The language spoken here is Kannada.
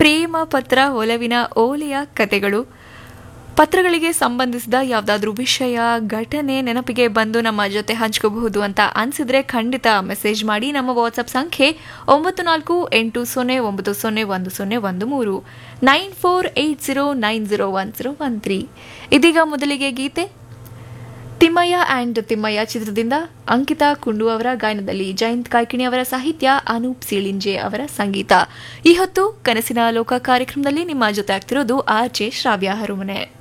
ಪ್ರೇಮ ಪತ್ರ ಒಲವಿನ ಓಲೆಯ ಕತೆಗಳು ಪತ್ರಗಳಿಗೆ ಸಂಬಂಧಿಸಿದ ಯಾವುದಾದ್ರೂ ವಿಷಯ ಘಟನೆ ನೆನಪಿಗೆ ಬಂದು ನಮ್ಮ ಜೊತೆ ಹಂಚ್ಕೋಬಹುದು ಅಂತ ಅನಿಸಿದ್ರೆ ಖಂಡಿತ ಮೆಸೇಜ್ ಮಾಡಿ ನಮ್ಮ ವಾಟ್ಸಪ್ ಸಂಖ್ಯೆ ಒಂಬತ್ತು ನಾಲ್ಕು ಎಂಟು ಸೊನ್ನೆ ಒಂಬತ್ತು ಸೊನ್ನೆ ಒಂದು ಸೊನ್ನೆ ಒಂದು ಮೂರು nine four eight zero nine zero one zero one three ಇದೀಗ ಮೊದಲಿಗೆ ಗೀತೆ ತಿಮ್ಮಯ್ಯ ಆ್ಯಂಡ್ ತಿಮ್ಮಯ್ಯ ಚಿತ್ರದಿಂದ ಅಂಕಿತಾ ಕುಂಡು ಅವರ ಗಾಯನದಲ್ಲಿ ಜಯಂತ್ ಕಾಯ್ಕಿಣಿ ಅವರ ಸಾಹಿತ್ಯ ಅನೂಪ್ ಸೀಳಿಂಜೆ ಅವರ ಸಂಗೀತ ಈ ಹೊತ್ತು ಕನಸಿನ ಲೋಕ ಕಾರ್ಯಕ್ರಮದಲ್ಲಿ ನಿಮ್ಮ ಜೊತೆ ಆಗ್ತಿರೋದು ಆರ್ ಜೆ ಶ್ರಾವ್ಯ ಹರುಮನೆ